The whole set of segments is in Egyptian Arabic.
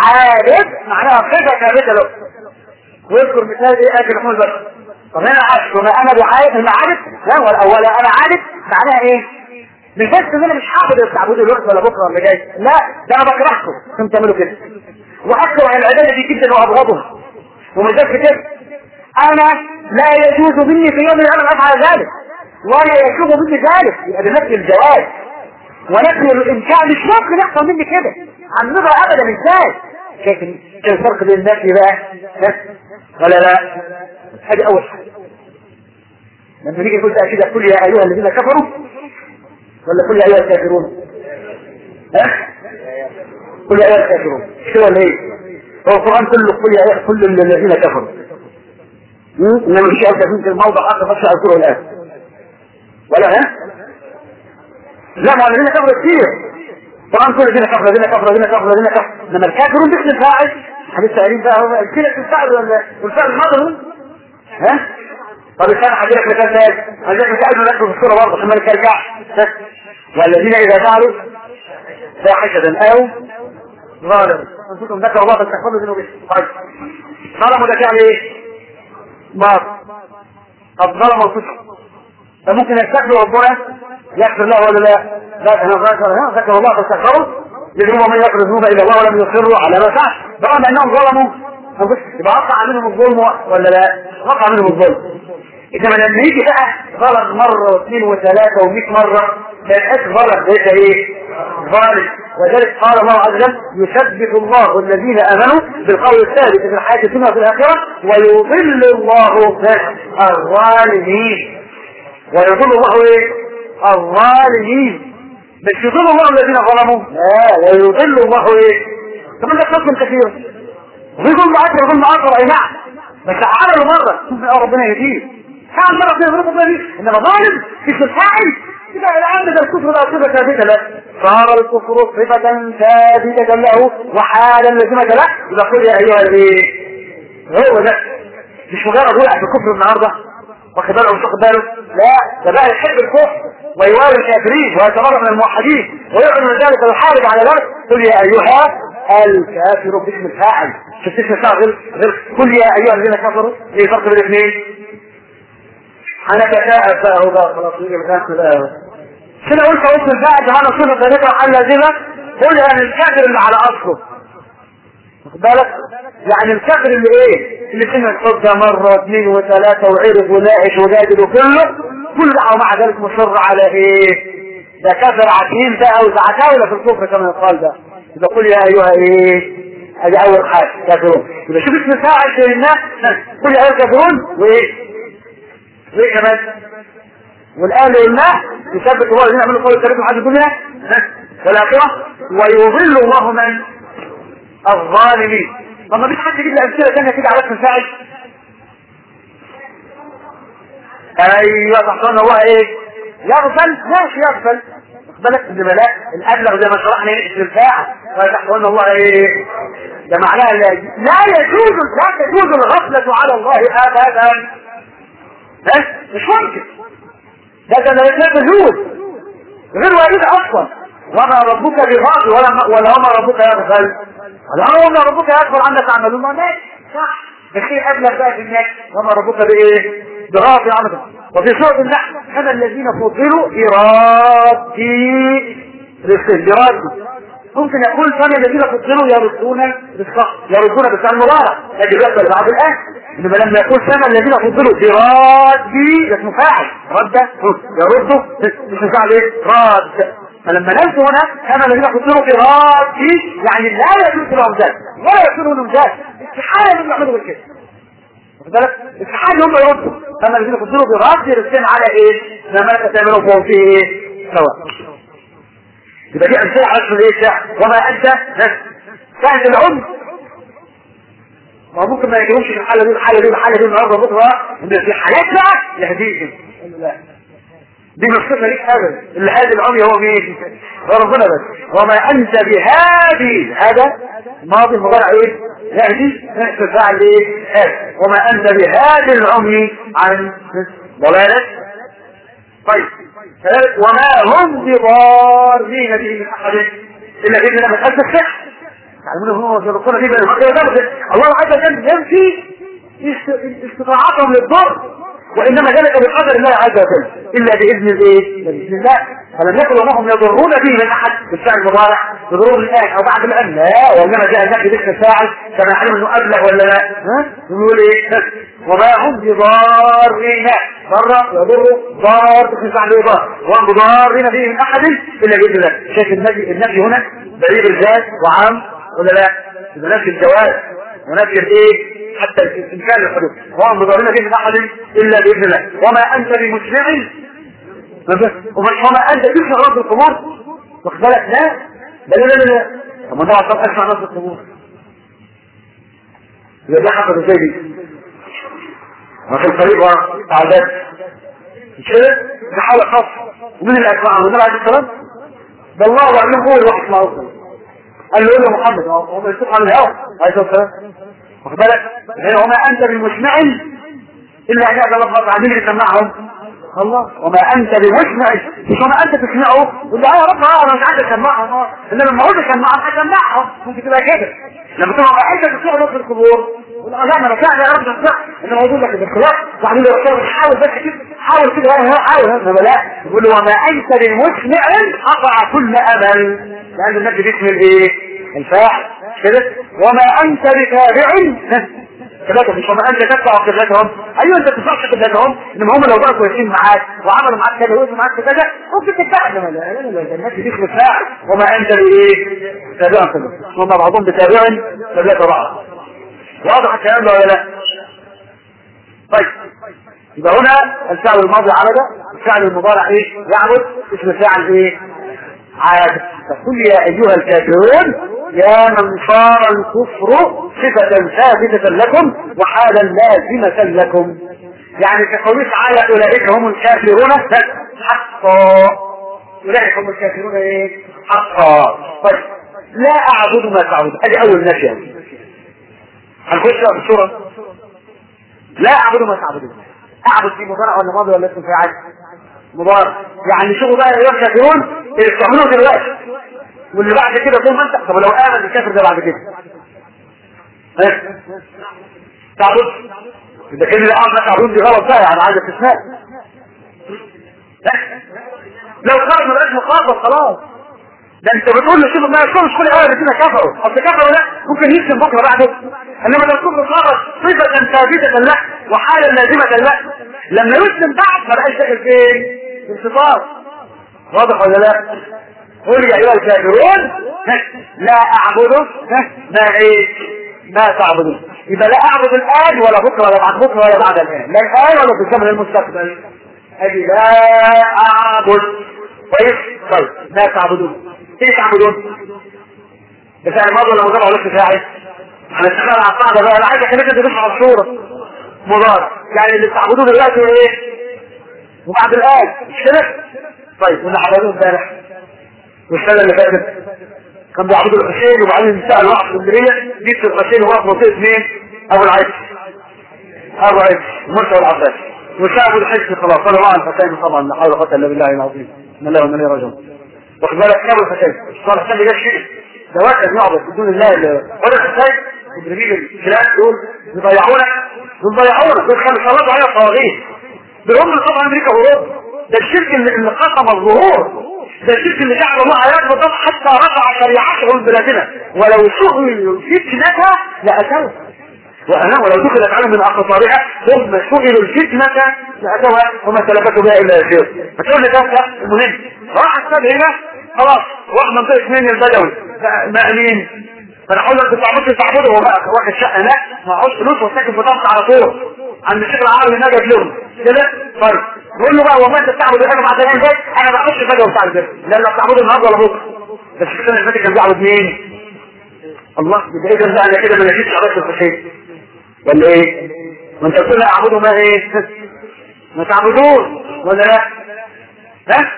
عابد معناها صفة ثابتة له ويذكر مثال ايه اكل لحوم البشر طب انا عارف وما انا بعابد المعابد لا ولا ولا انا عابد معناها ايه مش بس ان انا مش حافظ تعبدوا الوقت ولا بكره ولا جاي لا ده انا بكرهكم عشان تعملوا كده واكثر عن العباده دي جدا وابغضها ومش بس كده انا لا يجوز مني في يوم ان افعل ذلك ولا يجوز مني ذلك يبقى ده نفي الجواز ونفي الامكان مش ممكن يحصل مني كده عن نظر ابدا ازاي شايف كيف الفرق بين النفي بقى ها؟ ولا لا هذه اول حاجه لما نيجي نقول بقى كده قل يا ايها الذين كفروا ولا قل يا ايها الكافرون ها قل يا ايها الكافرون شو ولا ايه هو القران كله قل يا أيها- كل الذين كفروا مم؟ انما مش عارف في الموضع اخر بس اذكره الان ولا ها لا ما هو الذين كفروا كتير القران كله الذين كفروا الذين كفروا الذين كفروا الذين كفروا انما الكافرون باسم الفاعل حديث قايلين بقى هو كلمه الفاعل ولا والفاعل الماضي ها طب الثاني هجي لك مثال ثالث هجي لك مثال نذكر في الصوره برضه عشان ما نرجعش ها؟ والذين اذا فعلوا فاحشه او ظالم انتم ذكروا الله فاستغفروا ذنوبهم طيب ظلموا ده فعل ايه؟ ماضي طب ظلموا الفسق فممكن يستغفر ربنا يغفر له ولا لا؟ لا انا ذكر ذكر الله فاستغفروا لذنوب من يغفر الذنوب الا الله ولم يصروا على ما فعل رغم انهم ظلموا أنفسهم. يبقى وقع منهم الظلم ولا لا؟ وقع منهم الظلم انما لما يجي بقى ظلم مره واثنين وثلاثه ومئة مره ما يبقاش ظلم ليس ايه؟ ظالم وذلك قال الله عز وجل يثبت الله الذين امنوا بالقول الثابت في الحياه الدنيا وفي الاخره ويضل الله الظالمين ويضل الله ايه الظالمين مش يضل الله الذين ظلموا لا ويضل الله ايه كمان ده قسم كثير وفي ظلم اكبر ظلم اكبر اي نعم بس عملوا مره شوف يا ربنا يهديه كان مره في ظلم ربنا يهديه انما ظالم في الفاعل يبقى الان ده الكفر ده صفه ثابته له صار الكفر صفه ثابته له وحالا لازمه له يبقى قل يا ايها الايه هو ده مش مجرد وقع في الكفر النهارده واخد باله مش واخد باله لا ده بقى يحب الكفر ويوالي الكافرين ويتبرأ من الموحدين ويعلن ذلك ويحارب على ذلك قل يا ايها الكافر باسم الفاعل شفت اسم الفاعل غير غير قل يا ايها الذين كفروا ايه الفرق بين الاثنين انا كتائب بقى هو بقى خلاص يجي مكان كده كده قلت اسم الفاعل ده انا صفه ثابته وحل لازمه قل يعني الكافر اللي على اصله واخد بالك يعني الكافر اللي ايه اللي سمع الحب ده مرة واثنين وثلاثة وعرف وناقش وجادل وكله كل ده ومع ذلك مصر على ايه ده كافر عتيم ده او عتاولة في الكفر كما يقال ده يبقى قل يا ايها ايه ادي اول حاجة كافرون يبقى شوف اسم فاعل في الناس قل يا ايها الكافرون وايه وايه كمان والآن قلناه يثبت الله الذين عملوا قول الثابت حاجة الدنيا والآخرة ويضل الله من الظالمين طب ما فيش حد يجيب لي امثله ثانيه كده على اسم فاعل ايوه تحصلنا الله ايه يغفل ماشي يغفل واخد بالك انما لا الابلغ زي ما شرحنا اسم الفاعل فتحصلنا الله ايه ده معناها لا, لا يجوز لا تجوز الغفلة على الله ابدا بس مش ممكن ده ده لا تجوز غير وارد اصلا وما ربك بغافل ولا ولا وما ربك يغفل ولا وما ربك يغفل عما تعملون ما ماشي صح بخير ابلغ بقى في الناس وما ربك بايه بغافل عما وفي سورة النحل كما الذين فضلوا برادي رزق برادي ممكن يقول كما الذين فضلوا يردون رزقه يردون بس المضارع هذه بيحصل بعض الآن انما لما يقول كما الذين فضلوا برادي ده اسمه فاعل رد يرد مش فاعل ايه راد فلما نزل هنا كما الذين فضلوا برادي يعني لا يجوز لهم ذلك ولا يكون لهم ذلك استحالة ان يعملوا بالكده واخد بالك استحالة هم يردوا كما الذين فضلوا برادي رزقين على ايه ما تعملوا فوق فيه ايه سواء يبقى دي امثله على اسم ايه الشعر وما انت سهل العمر ما ممكن ما يجيبهمش في الحاله دي الحاله دي الحاله دي النهارده بكره ان في حالات بقى يهديهم لا دي مش صفه ليك ابدا اللي هادي العمي هو مين؟ هو ربنا بس وما انت بهادي هذا ماضي مضارع ايه؟ يهدي نفس فاعل ايه؟ هذا وما انت بهادي العمي عن ضلالك طيب وما هم بضارين به من احد الا باذن الله مساله الصحه يعلمون هو يرقون في بين المكة الله عز وجل ينفي استطاعتهم للضر وانما ذلك بقدر الله عز وجل الا باذن الايه؟ باذن الله فلم يكن وهم يضرون به من احد بالفعل المضارع يضرون الان او بعد الان لا وانما جاء النفي باسم الفاعل كما يعلم انه ابلغ ولا لا؟ ها؟ يقول ايه؟ وما هم بضارين ضر يضر ضار باسم فعل يضار وهم بضارين به من احد الا باذن الله شايف النفي النفي هنا بعيد الذات وعام ولا لا؟ يبقى نفي الجواز ونفي الايه؟ حتى الإمكان الحدوث وهم بضرنا به من أحد إلا بإذن الله وما أنت بمسمع وما أنت تسمع رب القبور واخد بالك لا لا لا لا لا طب ما ده أسمع رب القبور يبقى ده حصل ازاي دي وفي الطريق عادات مش كده ده حالة خاصة ومن اللي أسمعه والنبي عليه السلام ده الله وعلمه هو الواحد اسمعه قال له يا محمد هو يسوق على الهواء عليه الصلاة والسلام واخد بالك وما انت بمسمع الا ان هذا لفظ عديد يسمعهم الله وما انت بمسمع مش وما انت تسمعه ولا يا رب انا مش عايز اسمعهم انما لما اقول اسمعهم هسمعهم ممكن تبقى كده لما تبقى انت تسمع في القبور لا ما انا فعلا يا رب اسمع انما اقول لك بالاختلاف وبعدين الرسول حاول بس كده حاول كده حاول انما لا يقول وما انت بمسمع قطع كل امل لان النبي باسم الايه الفاعل كده وما انت بتابع ثلاثة مش وما انت تتبع قبلتهم ايوه انت تتبعش قبلتهم انما هم لو بقوا كويسين معاك وعملوا معاك كذا وقفوا معاك كذا ممكن تتبع انما لا لا لا ده الناس دي فاعل وما انت بايه؟ تابع قبلتهم هم بعضهم بتابع ثلاثة بعض واضح الكلام ده ولا لا؟ طيب يبقى هنا الفعل الماضي عبد الفعل المضارع ايه؟ يعبد اسم فاعل ايه؟ عاد فقل يا ايها الكافرون يا من صار الكفر صفة ثابتة لكم وحالا لازمة لكم يعني في قوله تعالى اولئك هم الكافرون حقا اولئك هم الكافرون ايه؟ حقا طيب لا اعبد ما تعبد هذه اول نفي هنخش في السورة لا اعبد ما تعبدون اعبد في مضارع ولا ماضي ولا اسم فاعل مضارع يعني شوفوا بقى ايها الكافرون اللي بتعملوه دلوقتي واللي بعد كده طول ما انت طب لو امن الكافر ده بعد كده ها تعبد اذا كان اللي قاعد تعبد دي غلط بقى يعني عايز استثناء لو خرج من اجل مخاطب خلاص ده انت بتقول له شوف ما يكونش كل اهل الذين كفروا اصل كفروا لا ممكن يسلم بكره بعده انما لو كفر خرج صفه ثابته له وحالا لازمه له لما يسلم بعد ما بقاش داخل فين؟ في انتصار واضح ولا لا؟ قل يا ايها الكافرون لا اعبد ما ايه ما تعبدون يبقى لا اعبد الان ولا بكره ولا بعد بكره ولا بعد الان لا الان ولا في الزمن المستقبل ادي لا اعبد كويس طيب ما تعبدون ايه تعبدون بتاع الماضي ولا مضارع ولا بتاعي هنشتغل على القاعده بقى انا عايز اخليك تدرس على الصوره مضارع يعني اللي بتعبدوه دلوقتي ايه وبعد الان مش كده طيب واللي عبدوه امبارح والسنة اللي فاتت كان بيعبدوا الحسين وبعدين سأل واحد في اسكندرية جيت الحسين وهو في منطقة مين؟ أبو العيش أبو العيش مرسى والعباس وسابوا الحسن خلاص قالوا معا الحسين طبعا لا حول ولا قوة إلا بالله العظيم من الله ومن الله رجل واخد بالك سابوا الحسين صار الحسين ده شيء ده واحد يعبد بدون الله ولا الحسين مدربين الكلاب دول يضيعونا دول ضيعونا دول كانوا صلاتوا عليها صواغير دول هم اللي طبعا أمريكا وأوروبا ده الشرك اللي قسم الظهور ده الشرك اللي جعل الله آيات بضم حتى رفع شريعته من بلادنا ولو سئلوا فتنة لأتوها وأنا ولو دخلت عليهم من أقطارها ثم سئلوا الفتنة لأتوها وما سلكته بها إلا الخير فتقول لي ده المهم راح السبب هنا خلاص راح منطقة مين البدوي مأمين فانا اقول لك بتعبد تعبده هو بقى واخد شقه هناك معهوش فلوس وساكن في ضغط على طول عند الشيخ العربي نجد لهم كده طيب بقول له بقى هو ما انت بتعبد ايه مع زمان ده انا ما بقولش فجاه وبتاع البيت لا لا بتعبده النهارده ولا بكره بس السنه اللي فاتت كان بيعبد مين؟ الله يبقى اذا بقى انا كده ما نجيتش عبادة الحسين ولا ايه؟ ما انت بتقول اعبده ما ايه؟ ما تعبدون ولا لا؟ ها؟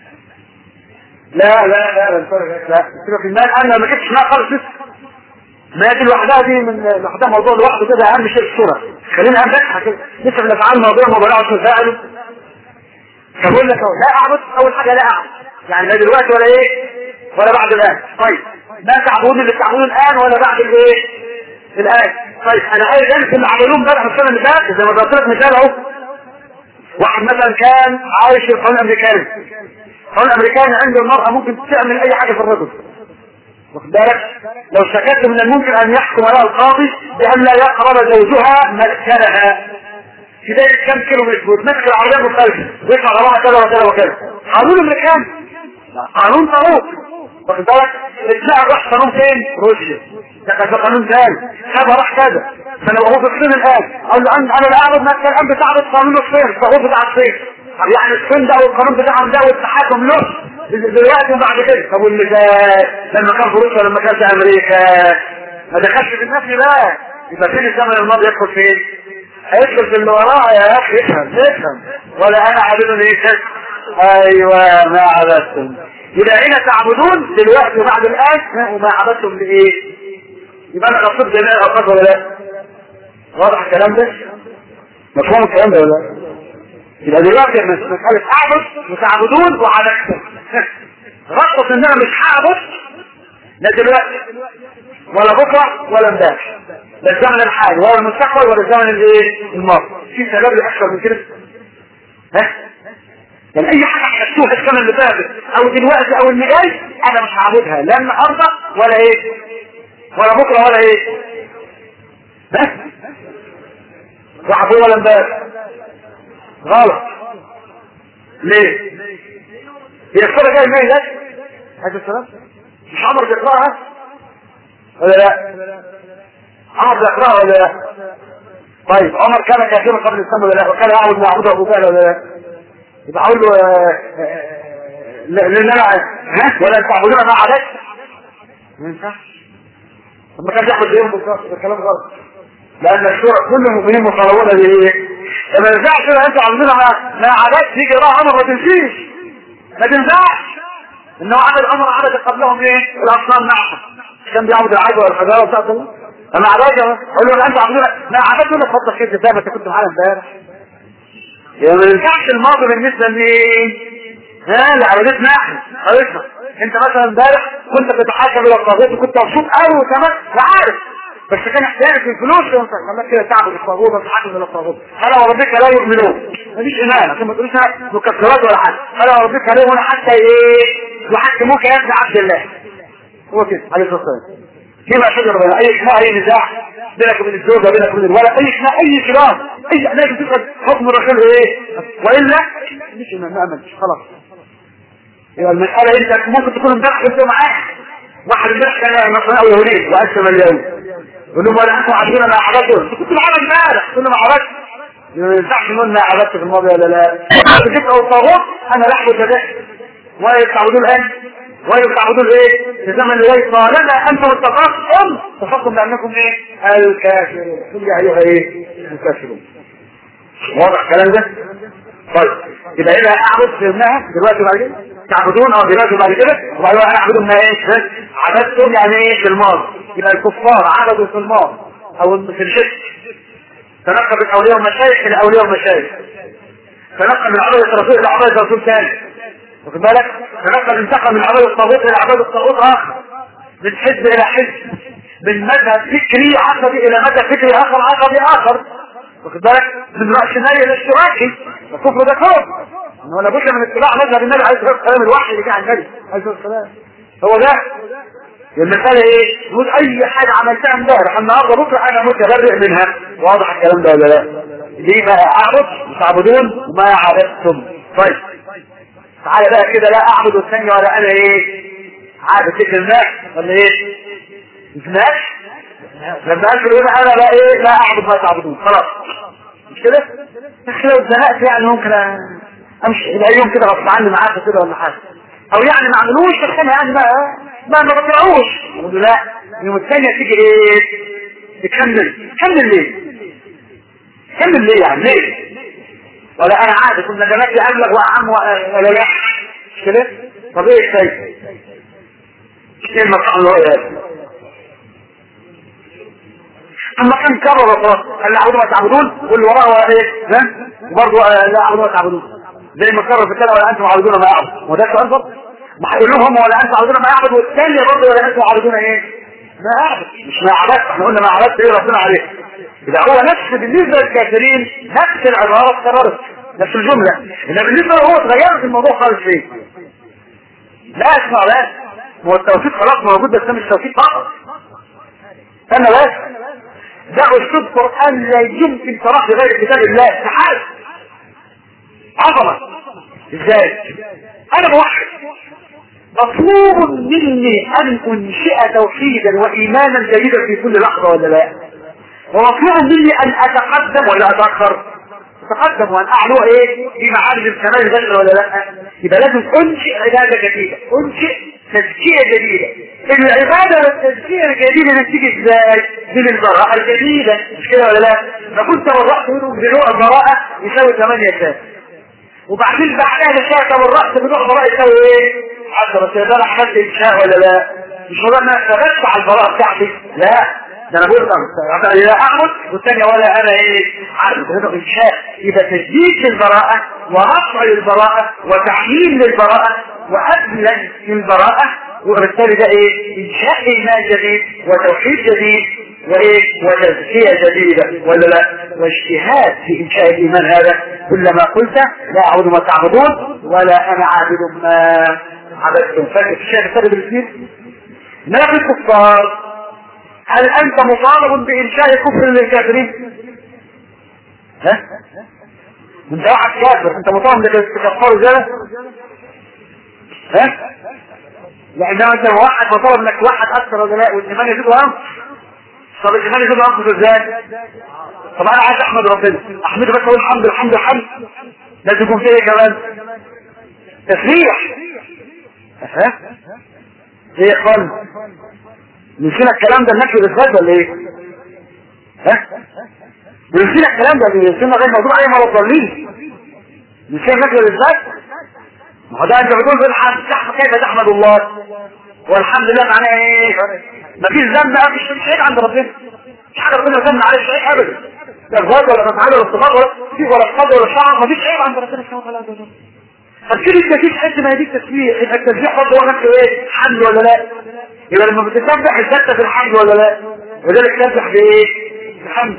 لا لا لا لا لا سيبك المال انا ما جبتش مال خالص لسه ما دي لوحدها دي من لوحدها موضوع لوحده كده اهم شيء الصوره خلينا اهم بس لسه في الافعال موضوع ما بلاش تفاعل فبقول لك لا اعبد اول حاجه لا اعبد يعني لا دلوقتي ولا ايه ولا بعد الان طيب ما تعبدون اللي تعبدون الان ولا بعد الايه الان طيب انا عايز انسى اللي عملوه امبارح السنه اللي فاتت زي ما ضربت لك مثال اهو واحد مثلا كان عايش في القانون الامريكاني القانون الامريكاني عند المرأة ممكن تعمل اي حاجة في الرجل واخد بالك لو شككت من الممكن ان يحكم لها القاضي بان لا يقرب زوجها مسكنها في ذلك كم كيلو متر وتمسك العربية مختلفة ويطلع غرامة كذا وكذا وكذا قانون امريكاني قانون طاغوت واخد بالك اتلاقى راح قانون فين؟ روسيا ده كان قانون ثاني هذا راح كذا فانا هو في الصين الان اقول له انا انا اعرض ما كان الان بتعرض قانون الصين الطاغوت بتاع الصين طب يعني الصين ده والقانون بتاعهم ده والتحكم له دلوقتي وبعد كده طب واللي ده لما كان في روسيا لما كان في امريكا ما دخلش في الناس بقى يبقى فين الزمن الماضي يدخل فين؟ هيدخل في اللي وراه يا اخي افهم افهم ولا انا عابدون ايه ايوه ما عبدتم يبقى هنا تعبدون دلوقتي وبعد الان وما عبدتم لايه؟ يبقى انا قصدت جميع الاوقات ولا لا؟ واضح الكلام ده؟ مفهوم الكلام ده ولا لا؟ يبقى دلوقتي مسألة اعبد وتعبدون وعبدتم رقص ان انا مش هعبد لا دلوقتي ولا بكره ولا امبارح لا الزمن الحالي ولا المستقبل ولا الزمن الايه الماضي في سبب اكثر من كده ها يعني اي حاجه حسوها السنه اللي فاتت او دلوقتي او اللي جاي انا مش هعبدها لا النهارده ولا ايه ولا بكره ولا ايه ها وعبود ولا امبارح غلط ليه هي الصوره جايه منين ده هذا السلام مش عمر بيقراها ولا لا عمر بيقراها ولا لا طيب عمر كان كافرا قبل الاسلام ولا لا وكان يعبد ما يعبده ابو جهل ولا لا يبقى اقول له لان انا ها ولا تعبدون ما عبدت ما ينفعش طب ما كان ياخد بيهم بالظبط ده كلام غلط لان الشورى كل المؤمنين مطالبون بايه؟ ما ينفعش انت عبدون ما عبدت تيجي يقراها عمر ما تمشيش ما تنفعش انه عمل امر عبد قبلهم ايه الاصنام نعم كان بيعبد العجوه والحجاره بتاعته اما عباد اقول له انت عبدون ما عبدت ولا تفضل كده زي ما انت كنت معانا امبارح يعني ما ينفعش الماضي بالنسبه لمين؟ ها لعبادتنا احنا عرفنا انت مثلا امبارح كنت بتتحاكم الى الطاغوت وكنت مبسوط قوي وتمام وعارف بس كان احتياجك في الفلوس وانت لما كده تعبد الطاغوت وتتحاكم الى الطاغوت فلا وربك لا يؤمنون مفيش ايمان عشان ما تقوليش مكسرات ولا حاجه فلا وربك لا يؤمنون حتى ايه يحكموك يا ابن عبد الله هو كده عليه الصلاه والسلام كيف شجر بين اي خناقه اي نزاع بينك وبين الزوجه بينك وبين الولد اي خناقه اي خلاف اي لازم تفقد حكم الرسول ايه والا مش ما امنش خلاص يبقى المساله انت ممكن تكون امبارح كنت معاه واحد امبارح كان نصراني او يهودي واسلم اليوم يقول لهم ولا انتم عارفين انا عبدته كنت معانا امبارح كنا ما عبدتش ما ينفعش نقول انا عبدت في الماضي ولا لا جبت او الطاغوت انا لا احبط ده ولا يستعبدون الان ولا يستعبدون ايه في زمن الليل طالما انتم اتقاكم تفكم بانكم ايه الكافرون قل يا ايها ايه الكافرون واضح الكلام ده طيب يبقى هنا اعبد فهمناها دلوقتي بعد كده تعبدون اه دلوقتي بعد كده وبعدين انا اعبد ما ايه عبدتم يعني ايه في الماضي يبقى الكفار عبدوا في الماضي او في الشرك تنقل من اولياء ومشايخ الى اولياء ومشايخ تنقل من عبادة الرسول الى عبادة رسول ثاني واخد بالك تنقل انتقل من عبادة الطاغوت الى عبادة الطاغوت اخر من حزب الى حزب من مذهب فكري عقدي الى مذهب فكري اخر عقدي اخر واخد بالك من رأسمالي الى اشتراكي الكفر ده كفر انه لابد من اتباع مذهب النبي عليه الصلاه والسلام الوحي اللي جاء عن النبي عليه الصلاه والسلام هو ده المسألة ايه؟ تقول اي حاجة عملتها امبارح النهارده بكره انا متبرئ منها واضح الكلام ده ولا لا؟ ليه ما اعبد تعبدون ما عبدتم طيب تعالى بقى كده لا اعبد الثانية ولا انا ايه؟ عابد ذكر الناس ولا ايه؟ الناس لما قال يقول انا بقى ايه لا اعبد ما تعبدون خلاص مش كده؟ يا اخي لو اتزنقت يعني ممكن امشي الى يوم كده غصب عني معاك كده ولا حاجه او يعني ما عملوش بس انا يعني ما ما ما بطلعوش اقول له لا اليوم الثانيه تيجي ايه تكمل كمل ليه كمل ليه يعني ليه ولا انا عادي كنا جماعتي ابلغ واعم ولا لا مش كده طب ايه الشيء ايه المقام اللي هو ايه اما كان كرر خلاص قال لا اعبدوا ما تعبدون واللي وراه ايه ها وبرضه لا اعبدوا ما تعبدون زي ما كرر في الكلام ولا انتم عابدون ما اعبد وده سؤال برضه ما هيقول لهم ولا انتم عبدون ما يعبد والثانيه برضه ولا انتم عبدون ايه؟ ما اعبد مش ما عبدت احنا قلنا ما عبدت ايه ربنا عليه يبقى هو نفس بالنسبه للكافرين نفس العباره اتكررت نفس الجمله انما بالنسبه له هو اتغيرت الموضوع خالص فيه لا اسمع بس هو التوحيد خلاص موجود بس ده مش توحيد فقط استنى بس ده اسلوب قران لا يمكن قراءه غير كتاب الله استحاله عظمه ازاي انا موحد مطلوب مني ان انشئ توحيدا وايمانا جديدا في كل لحظه ولا لا ومطلوب مني ان اتقدم ولا اتاخر اتقدم وان اعلو ايه في معارج الكمال الغير ولا لا يبقى لازم انشئ عباده جديده انشئ تزكيه جديده العباده والتزكيه الجديده اللي بتيجي ازاي من البراءه الجديده مش كده ولا لا ما كنت تورطت منهم بنوع البراءه يساوي 8 ساعات وبعدين بعدها بشويه تورطت بنوع البراءه يساوي ايه 10 ساعات انا عملت انشاء ولا لا مش هو انا ثبت على البراءه بتاعتي لا ده انا بقول طب لا اعبد والثانيه ولا انا ايه عارف هذا انشاء يبقى تجديد للبراءه ورفع للبراءه وتحليل للبراءه وأبلغ للبراءه وبالتالي ده ايه انشاء ايمان جديد وتوحيد جديد وايه وتزكيه جديده ولا لا واجتهاد في انشاء الايمان هذا كلما قلت لا اعبد ما تعبدون ولا انا عابد ما عبدتم فاكر الشيخ السبب الاثنين ما في الكفار هل انت مطالب بانشاء كفر للكافرين ها انت واحد كافر انت مطالب انك تكفره ازاي ها لانما انت واحد مطالب انك توحد اكثر ولا لا والايمان يزيد وينقص طب الايمان يزيد وينقص ازاي طب انا عايز احمد ربنا احمده بس اقول الحمد الحمد الحمد لازم يكون فيه كمان تسبيح ها ايه يا اخوان نسينا الكلام ده النفي الاثبات ولا ايه؟ ها؟ ونسينا الكلام ده نسينا غير موضوع اي مرة ضالين نسينا النفي الاثبات ما هو ده انت بتقول في الحمد كيف تحمد الله والحمد لله معناه ايه؟ مفيش ذنب مفيش مش عيب عند ربنا مش حاجه ربنا ذنب عليه شيء ابدا لا الغاز ولا مفعال ولا استغفار ولا فيه ولا الصبر ولا الشعر مفيش عيب عند ربنا سبحانه وتعالى فكده التسبيح حد ما يديك تسبيح يبقى التسبيح برضه هو نفسه ايه؟ حمد ولا لا؟ يبقى لما بتسبح الزكة في الحمد ولا لا وذلك تسبح بايه الحمد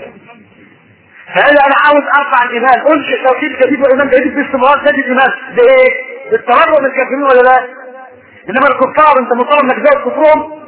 فهذا انا عاوز ارفع الايمان انشئ توحيد جديد وايمان جديد باستمرار تجد ايمان بايه بالتمرد من الكافرين ولا لا انما الكفار انت مطالب انك تزود كفرهم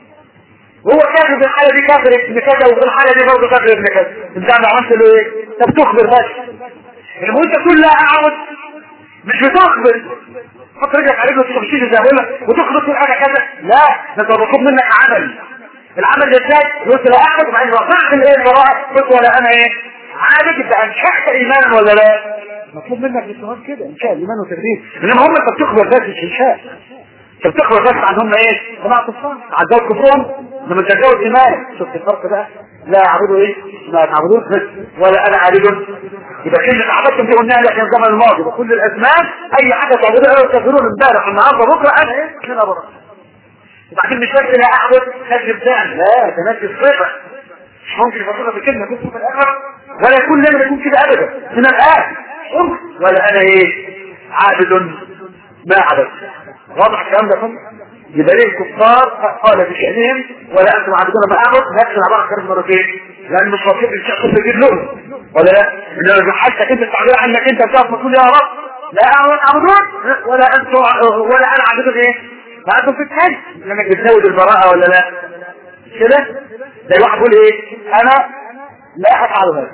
وهو كافر في الحاله دي كافر ابن كذا وفي الحاله دي برضه كافر ابن كذا انت عم عملت له ايه انت بتخبر بس انما انت كلها عاوز مش بتخبر حط رجلك على رجلك وتمشي زي ما بقول لك وتخبط في حاجه كذا لا ده انت مطلوب منك عمل العمل ده ازاي؟ قلت لا احد وبعدين رفعت الايه الوراء قلت ولا انا ايه؟ عارف انت انشأت ايمانا ولا لا؟ مطلوب منك باستمرار كده انشاء الايمان وتدريب انما هم انت بتخبر بس مش انشاء انت بتخبر بس عن هم ايه؟ جماعه كفار عدوا كفرهم لما تجاوز ايمان شفت الفرق بقى؟ لا اعبدوا ايه؟ لا تعبدون ولا انا عابد يبقى كلمة عبدتم دي قلناها لك الزمن الماضي وكل الازمان اي حاجة تعبدوها يكفرون امبارح النهارده بكره انا ايه؟ هنا بره وبعدين مش بس لا اعبد نفس فعل لا ده نفس الصفة مش ممكن يفضلها بكلمة تكون في الاخر ولا يكون لما يكون كده ابدا من الان ولا انا ايه؟ عابد ما عبد واضح الكلام ده كله يبقى ليه الكفار قال بشأنهم ولا انتم عابدون ما اعبد نفس العبارة كانت مرتين لان مش مطلوب الشيء كله يجيب لهم ولا لا انما حتى انت التعبير عنك انت بتعرف تقول يا رب لا اعبدون ولا انتم ولا انا عابدون ايه ما انتم في الحج لانك بتزود البراءة ولا لا كده زي واحد يقول ايه انا لا افعل هذا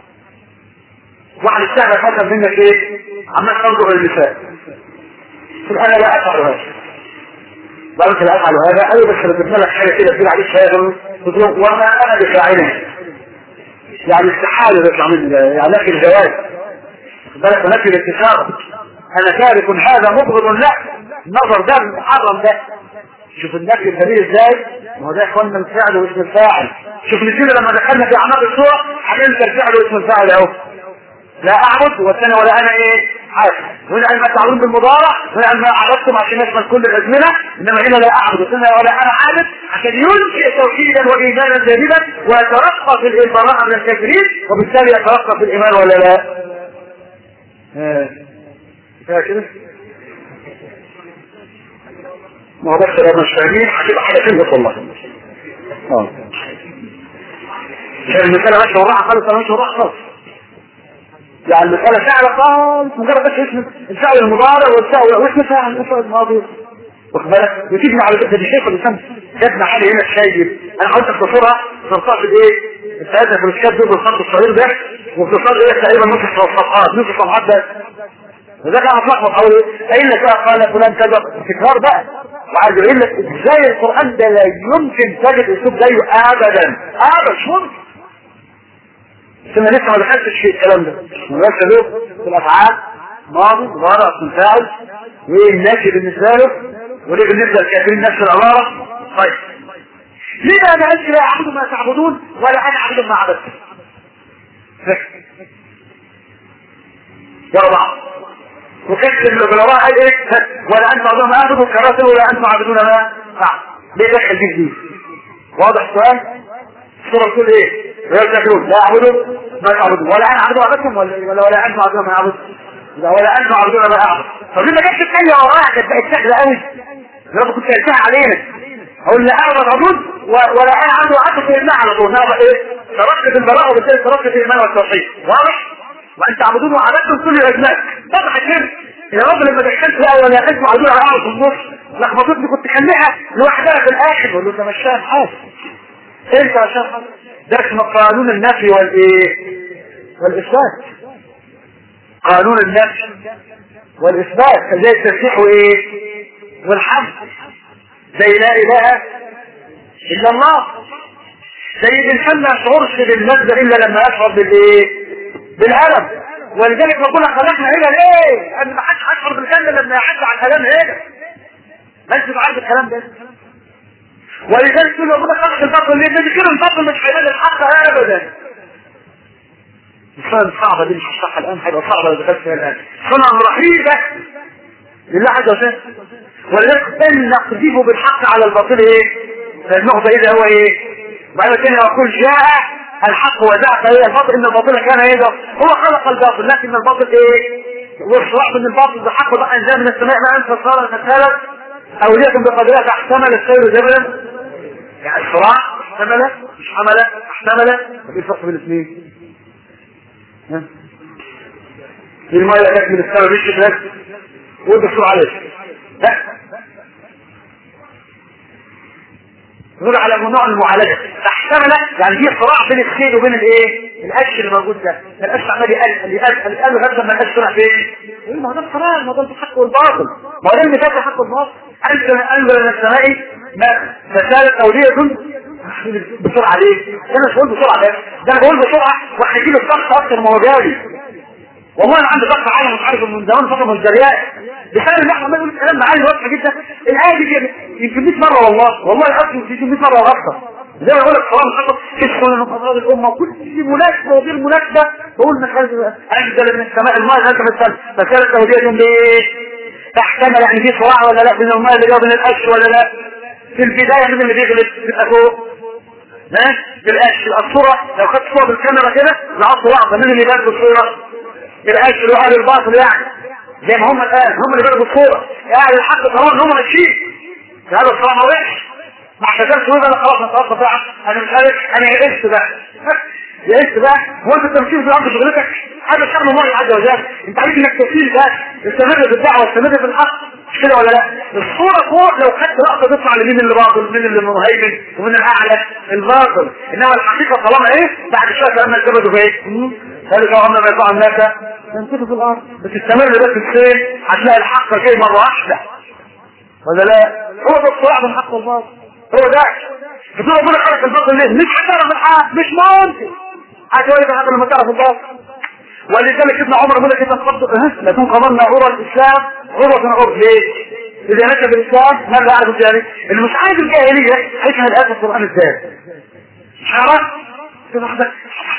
واحد الشعب يفكر منك ايه عمال تنظر للنساء تقول انا لا افعل هذا بقولك لا افعل هذا ايوه بس لو جبنا لك حاجه كده تقول عليك شيء تقول وما انا بفاعله يعني استحاله بس عمل يعني نفي الجواز بالك نفي الاتفاق انا تارك هذا مبغض لا النظر ده المحرم ده شوف النفي الكبير ازاي ما هو ده اخواننا الفعل واسم الفاعل شوف نسينا لما دخلنا في اعماق الصور هننسى الفعل واسم الفاعل اهو لا اعبد والثاني ولا انا ايه عارف وهنا ما تعبدون بالمضارع وهنا ما عبدتم عشان يشمل كل الازمنه انما هنا لا اعبد والثاني ولا انا عابد عشان ينشئ توحيدا وايمانا جديدا ويترقى في البراءه من الكافرين وبالتالي يترقى في الايمان ولا لا؟ ها كده ما هو بس لو مش فاهمين هتبقى حاجه تنقص والله اه عشان المسألة ماشية وراها خالص أنا ماشية وراها خالص يعني المسألة سهلة خالص مجرد بس اسم الفعل المضارع والفعل واسم فاعل الفعل الماضي واخد بالك وتجمع على ده شيخ الإنسان جبنا حاجة هنا الشايب أنا حاولت أختصرها صرفها في إيه؟ الثلاثة في الكتاب دول بالخط الصغير ده واختصار إيه تقريبا نصف صفحات نصف صفحات ده وده كان اتلخبط حوالي قايل لك بقى قال فلان كذا تكرار بقى وعايز يقول لك ازاي القران ده لا يمكن تجد اسلوب زيه ابدا ابدا مش ممكن بس انا لسه ما دخلتش في الكلام ده بس له في الافعال ماضي مضارع اسم فاعل والناشئ بالنسبه له وليه بالنسبه للكافرين نفس العباره طيب ليه ما قالش لا اعبد ما تعبدون ولا انا اعبد ما عبدتم يا بعض وكتب العلماء قال ايه ولا انت بعضهم اعبدوا كراسل ولا انتم عابدون ما فعل ليه دخل دي دي واضح السؤال الصورة بتقول ايه ويرتكبون لا اعبدوا ما تعبدون ولا انا اعبدوا عبدكم ولا ولا ولا انتم عبدون ما اعبد ولا انتم عبدون ما اعبد طب ليه ما جبتش الثانية وراها كانت بقت سهلة قوي يا رب كنت قلتها علينا اقول لا اعبد عبود ولا انا عبد عبد في الماء على طول نعم ايه تركت البراءة وبالتالي تركت الايمان والتوحيد واضح وان تعبدون وعبدتم كل الاجناس طبعا كده يا رب لما دخلت لا ولا اسمع عدول على اقعد في النص لخبطتني كنت خليها لوحدها في الاخر بقول له ده مش فاهم حاجه انت عشان حاجه ده اسمه قانون النفي والايه والاثبات قانون النفي والاثبات زي التسبيح وايه والحمد زي لا اله الا الله زي الانسان ما يشعرش باللذه الا لما يشعر بالايه بالالم ولذلك ربنا خلقنا هنا ليه؟ ان ما حدش هيشعر بالجنه لما يعدي على الكلام هنا. ما انت عارف الكلام ده. ولذلك تقول ربنا خلق البطل ليه؟ لان كده البطل مش هيبان الحق ابدا. الصلاة صعبة دي مش هشرحها الآن هيبقى صعبة لو دخلت فيها الآن. صنع رهيبة لله عز وجل. ولذلك بل نقذفه بالحق على الباطل ايه؟ فالنقطة إذا هو ايه؟ بعد كده يقول جاء الحق وزعق هي الباطل ان الباطل كان ايه هو خلق الباطل لكن الباطل ايه والصراع من الباطل بحق بقى انزال من السماء ما انت صار فسالت او ليكن بقدرها فاحتمل السير جبلا يعني الصراع احتمل مش حمل احتمل ايه الفرق بين الاثنين ها دي الميه جت من السماء مش كده والدكتور عليه لا نقول على نوع المعالجة فاحتمل يعني في صراع بين الخير وبين الايه القش اللي موجود ده القش عمال يقل اللي قال اللي قال لغايه لما القش طلع فين يقول ما هو ده الصراع ما هو ده الحق والباطل ما هو ده اللي فات الحق والباطل انزل انزل من السماء ما فسالت اوديه بسرعه ليه؟ انا مش بقول بسرعه ده ده انا بقول بسرعه وهيجيب الضغط اكتر ما هو جالي والله انا عندي ضغط عالي مش عارف من زمان فتره مش جريان بسبب ان احنا ما نقول الكلام معايا واضحه جدا الايه دي يمكن 100 مره والله والله الاصل يمكن 100 مره واكثر زي ما بقول لك صلاه الحق تدخل من قضاء الامه وكل دي مناسبه وغير مناسبه بقول من انزل من السماء الماء نزل من السماء فكانت تهديهم بايه؟ تحتمل يعني في صراع ولا لا بين الماء اللي جاي من القش ولا لا؟ في البدايه من اللي بيغلب تبقى فوق ها بالقش الصوره لو خدت صوره بالكاميرا كده لقطت لقطه من اللي بياخد الصوره بالقش اللي هو اهل الباطل يعني زي ما هم الان هم اللي بياخدوا الصوره اهل الحق طبعا هم ماشيين هذا الصراحه ما وحش ما احتاجش تقول انا خلاص نتوقف بقى انا مش عارف انا يئست بقى يئست بقى هو انت التمثيل في الارض شغلتك هذا شأن الله عز وجل انت عارف انك تمثيل ده استمر في الدعوه واستمر في الحق مش كده ولا لا الصورة فوق لو خدت لقطة تطلع لمين اللي باطل مين اللي مهيمن ومن الاعلى الباطل انما الحقيقة طالما ايه بعد شوية لما الكبدوا في ايه ذلك هو ما يطلع الناس ينكتوا في الارض بتستمر بس السير هتلاقي الحق جاي مرة واحدة ولا لا هو ده الصراع بين الحق والباطل هو ده بتقول ربنا خلق الباطل ليه مش هتعرف الحق مش ممكن هتقول لك حتى لما تعرف الباطل ولذلك ابن عمر يقول لك انت تفضل اه لكن قضلنا عرى الاسلام عروة عرض ليه؟ اذا نشا بالاسلام ماذا يعرف الجاهلية؟ اللي مش عارف الجاهلية هيفهم الآية القرآن ازاي؟ مش عارف؟ عندك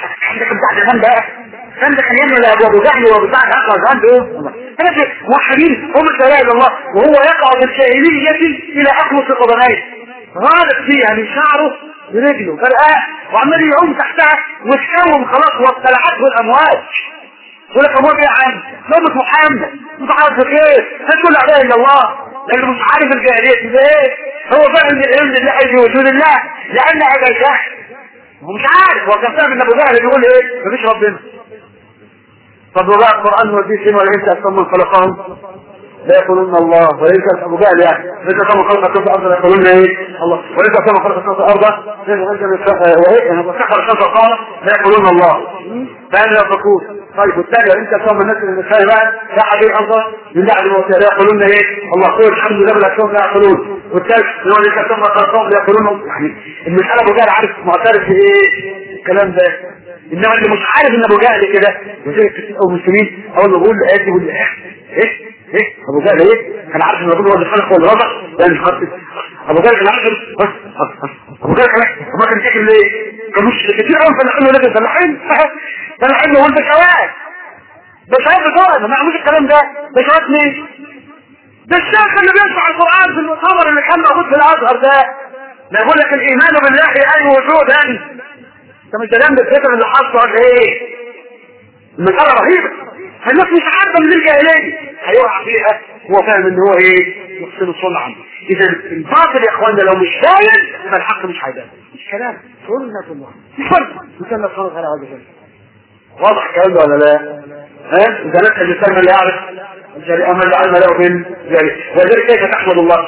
بتاع زمان بقى عندك كان يعمل ابو جهل وبتاع اقرا زمان بايه؟ انا موحدين هم لا اله الا الله وهو يقع بالجاهلية الى اخلص قدميه غالب فيها من شعره برجله فرقاه وعمال يعوم تحتها وتكون خلاص وابتلعته الامواج يقول لك امواج ايه يا عم؟ نوبة محمد انت عارف خير هتقول لا اله الا الله لانه مش عارف الجاهليه ليه هو فاهم ان العلم لله في وجود الله لان هذا الجهل هو مش عارف هو كان فاهم ان ابو جهل بيقول ايه مفيش ربنا طب وبقى القران وديه فين ولا انت اصلا من خلقهم لا يقولون الله وليس ابو جهل يعني ليس كما خلق الشمس الارض لا يقولون ايه الله وليس كما خلق الشمس الارض وهي وسخر الشمس قال لا يقولون الله فانا يفكون طيب والثاني انت كما الناس اللي مش بقى لا حبيب الله لله عز وجل لا يقولون ايه الله قول الحمد لله بالاكرام لا يقولون والثالث هو ليس كما خلقهم لا يقولون يعني المساله ابو جهل عارف معترف بايه الكلام ده انما اللي مش عارف ان ابو جهل كده وزي كتير او المسلمين اول ما بقول له ايه يقول لي ايه ايه ابو جهل ايه كان عارف ان ربنا هو اللي خلق ولا رزق لا مش خالص ابو جهل كان عارف بس ابو جهل كان ما كان فاكر ليه كان مش كتير قوي فلاحين ولا فلاحين فلاحين وانت كمان ده شايف بتوع ما يعملوش الكلام ده ده شايف مين ده الشيخ اللي بيشرح القران في المؤتمر اللي كان موجود في الازهر ده ده يقول لك الايمان بالله اي وجودا انت مش دريان بالفكر اللي حصل ايه المساله رهيبه الناس مش عارفه من الجاهليه هيقع فيها هو فاهم ان هو ايه يحسن صنعا اذا الباطل يا اخوانا لو مش باين يبقى الحق مش هيبان مش كلام سنه الله مش فرق مثل سبحانه وتعالى عز وجل واضح الكلام ده ولا لا؟ ها؟ اذا نسال الانسان اللي يعرف اما اللي علم له من ذلك ولذلك كيف تحمد الله؟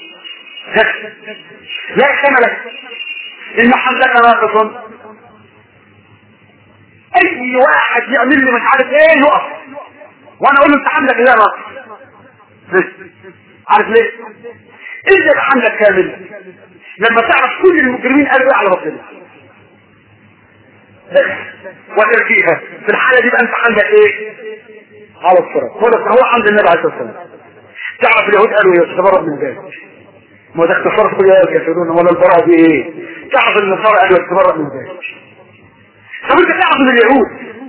لا احتمل ان حمدك ناقص اي واحد يعمل لي مش عارف ايه يقف وانا اقول له انت حملك لا ناقص عارف ليه؟ اذا حملك كامل لما تعرف كل المجرمين قالوا ايه على ربنا وتركيها في الحالة دي يبقى انت عندك ايه على الصراط هو هو عند النبي عليه الصلاة والسلام تعرف اليهود قالوا ايه تتبرأ من ذلك ما ده اختصار كل يا الكافرون ولا البراءة دي ايه تعرف النصارى قالوا تتبرأ من ذلك طب انت تعرف من اليهود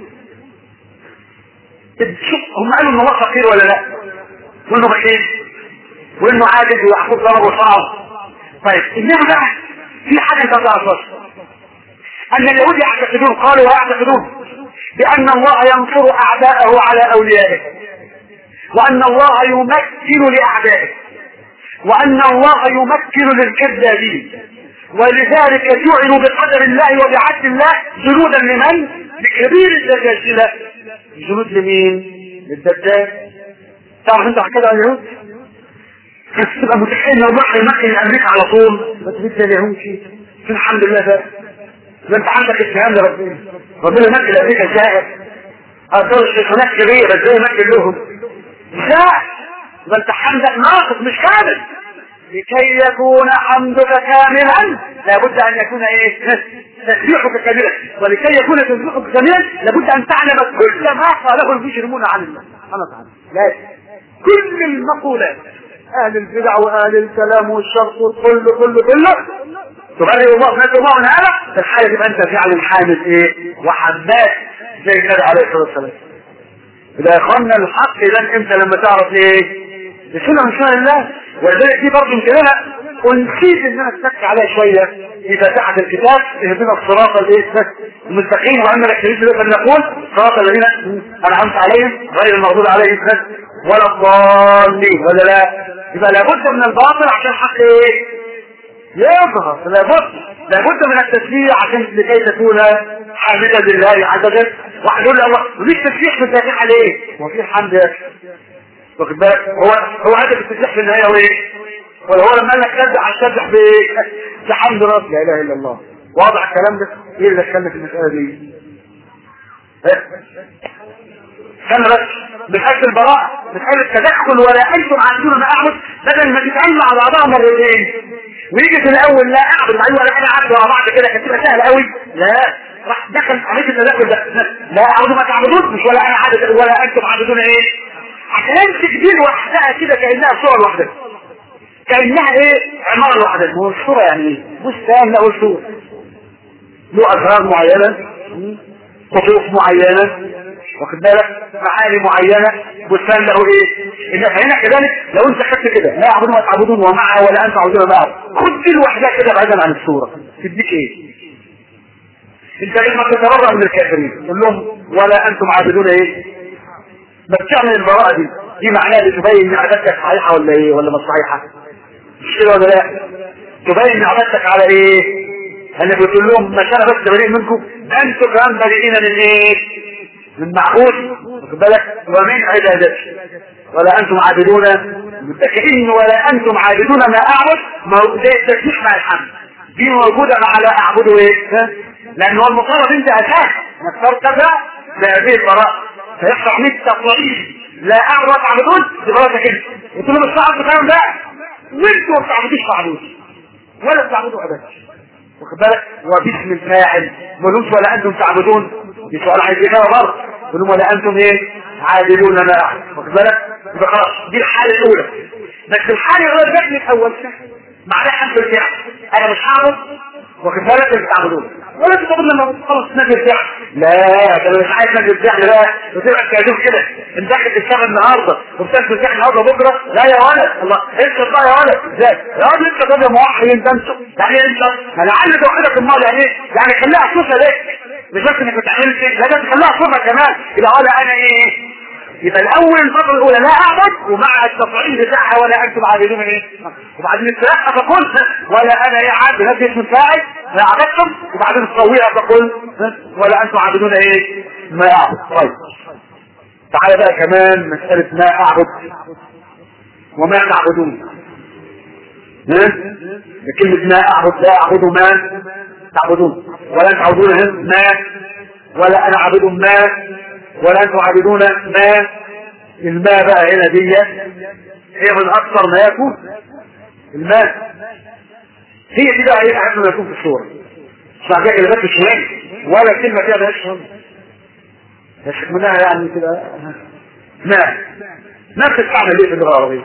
شوف هم قالوا ان الله فقير ولا لا وانه بخيل وانه عاجز ويحفظ ضربه صعب طيب انما بقى في حاجه انت تعرفهاش ان اليهود يعتقدون قالوا ويعتقدون بان الله ينصر اعداءه على اوليائه وان الله يمكن لاعدائه وان الله يمكن للكذابين ولذلك جعلوا بقدر الله وبعدل الله جنودا لمن؟ لكبير الدجاجلة جنود لمين؟ للدجاج تعرف انت كده عن اليهود؟ بس تبقى متخيل لو راح يمكن امريكا على طول ما تبيت اليهود شيء الحمد لله ده ده انت عندك اتهام لربنا ربنا يمكن امريكا ازاي؟ اثار الشيخانات كبيره ازاي يمكن لهم؟ لا ده انت حمدك ناقص مش كامل لكي يكون حمدك كاملا لابد ان يكون ايه تسبيحك كاملا ولكي يكون تسبيحك كاملا لابد ان تعلم كل ما قاله المجرمون عن الله سبحانه وتعالى لازم كل المقولات اهل البدع واهل الكلام والشرط والكل كله كله تبرئ الله نسال الله من هذا في الحاله تبقى انت فعلا حامد ايه وحماد زي النبي عليه الصلاه والسلام اذا يا اخوانا الحق اذا امتى لما تعرف ايه بسنة من سنة الله ولذلك دي برضه يمكن انا ونسيت ان انا اتك عليها شوية في فاتحة الكتاب اهدنا الصراط الايه المستقيم واما الاحتمال نقدر نقول صراط الذين انعمت عليهم غير المغضوب عليهم ولا الضالين ولا لا يبقى لابد من الباطل عشان الحق ايه يظهر لابد لابد من التسبيح عشان لكي تكون حامدا لله عز وجل واحد يقول الله وليش تسبيح في الفاتحة ليه؟ وفي حمد يا واخد بالك هو هو هدف التسبيح في النهايه هو ايه؟ ولا هو لما قال لك سبح هتسبح بايه؟ بحمد رب لا اله الا الله واضح الكلام ده؟ ايه اللي دخلنا في المساله دي؟ كان بس بحيث البراءة بحيث التدخل ولا انتم عندنا ما اعبد بدل ما تتعلم مع بعضها مرتين ويجي في الاول لا اعبد بعدين ولا انا اعبد مع بعض كده كانت تبقى سهله قوي لا راح دخل عمليه التدخل ده لا اعبد ما تعبدون مش ولا انا عابد ولا انتم عابدون ايه عشان امسك دي لوحدها كده كانها صوره لوحدها كانها ايه عماره لوحدها هو الصوره يعني ايه بستان لا صوره له ازهار معينه خطوط معينه واخد بالك معاني معينه بستان له ايه ان هنا كذلك لو انت خدت كده لا يعبدون ما تعبدون ومعه ولا انت تعبدون معه خد دي لوحدها كده بعيدا عن الصوره تديك ايه انت لما تتبرأ من الكافرين قول لهم ولا انتم عابدون ايه بس تعمل البراءة دي دي معناها بتبين ان عبادتك صحيحه ولا ايه ولا مش صحيحه مش كده ولا لا تبين ان عبادتك على ايه انا بتقول لهم مش انا بس بريء منكم انتم كمان بريئين من ايه من معبود واخد بالك ومن عبادتي ولا انتم عابدون متكئين ولا انتم عابدون ما اعبد ما هو ده التسبيح مع الحمد دي موجوده مع لا اعبده ايه ها؟ لان هو المطالب انت اساس انك ترتفع بهذه البراءه فيحصل عمليه تطوير لا اعبد تعبدون دي براءتك انت قلت لهم الصعب الكلام ده وانتوا ما بتعبدوش تعبدون ولا بتعبدوا ابدا واخد بالك وباسم الفاعل ملوش ولا انتم تعبدون دي سؤال عايز اجابه برضه يقولون ولا انتم ايه عادلون ما اعبد واخد بالك يبقى خلاص دي الحاله الاولى بس الحاله الاولى جت من الاول معناها حمد الفعل انا مش هعبد واخد بالك اللي بتعبدون ولا تقول لما خلص نجي الفعل لا ده انا مش عايز نجي الفعل لا وتبقى كادوب كده انت داخل تشتغل النهارده وبتنزل الفعل النهارده بكره لا يا ولد الله انت بقى يا ولد ازاي يا ولد انت كده موحد انت انت يعني انت انا عايز توحدك المال يعني ايه يعني خليها صفه ليه مش بس انك بتعمل شيء لا ده تخليها صفه كمان يبقى ولا انا ايه يبقى الاول الفتره الاولى لا اعبد ومع التفعيل بتاعها ولا انتم عابدون ايه وبعدين الثلاثه تقول ولا انا ايه عابد نفس اسم الفاعل ما عبدتم وبعدين تصويها تقول ولا انتم عابدون ايه ما اعبد طيب تعالى بقى كمان مسألة ما اعبد وما تعبدون ها كلمة ما اعبد لا اعبد ما تعبدون ولا تعبدون ما ولا انا عابد ما ولا انتم عابدون ما الماء بقى هنا دي هي من اكثر ما يكون الماء هي دي بقى هي اهم ما يكون في الصورة مش بعد كده كلمات مش مهم ولا كلمة فيها مالهاش مهم بس منها يعني كده ماء ما بتستعمل ليه في اللغة العربية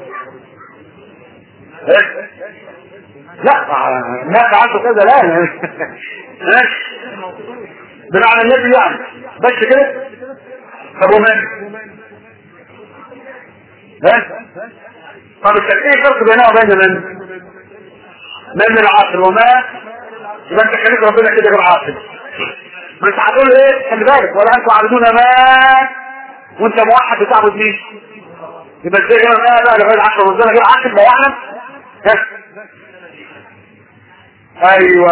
لا ما فعلت كذا لا ماشي بمعنى النبي يعني بس كده طب ومن ها طب ايه الفرق بينها وبين من من من العاصر وما يبقى انت خليك ربنا كده غير عاصر ما انت هتقول ايه خلي بالك ولا انتم عابدون ما وانت موحد بتعبد مين يبقى ازاي هنا ما بقى لغايه 10 رمضان غير عاصر لا يعلم ها ايوه